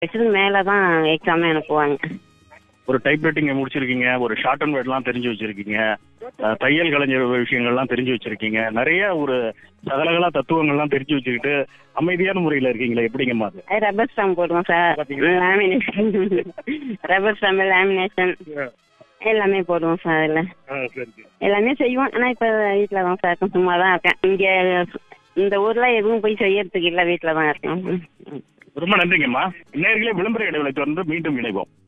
வச்சதுக்கு மேலே தான் எக்ஸாமே அனுப்புவாங்க ஒரு டைப்ரைட்டிங் முடிச்சிருக்கீங்க ஒரு ஷார்ட் அண்ட் வேர்ட்லாம் தெரிஞ்சு வச்சிருக்கீங்க அஹ், தையல் கலைஞர் விஷயங்கள்லாம் தெரிஞ்சு வச்சிருக்கீங்க நிறைய ஒரு சகலகலா தத்துவங்கள்லாம் தெரிஞ்சு வச்சுக்கிட்டு அமைதியான முறையில் இருக்கீங்களே எப்படிங்கம்மா அது அது ரப்பர் ஸ்டாம்ப் போடுவோம் சார் பாத்தீங்களா? லேமினேஷன் ரப்பர் ஸ்டாம்ப் லேமினேஷன் எல்லாமே போடுவோம் சார் அதில் சரி எல்லாமே செய்வோம் ஆனால் இப்போ வீட்டில் தான் சார் இருக்கேன் சும்மா தான் இருக்கேன் இங்கே இந்த ஊரில் எதுவும் போய் செய்யறதுக்கு இல்லை வீட்டில் தான் இருக்கேன் ம். ரொம்ப நன்றிங்கம்மா நேர்களே விளம்பர இடைவெளி தொடர்ந்து மீண்டும் இணைவோம்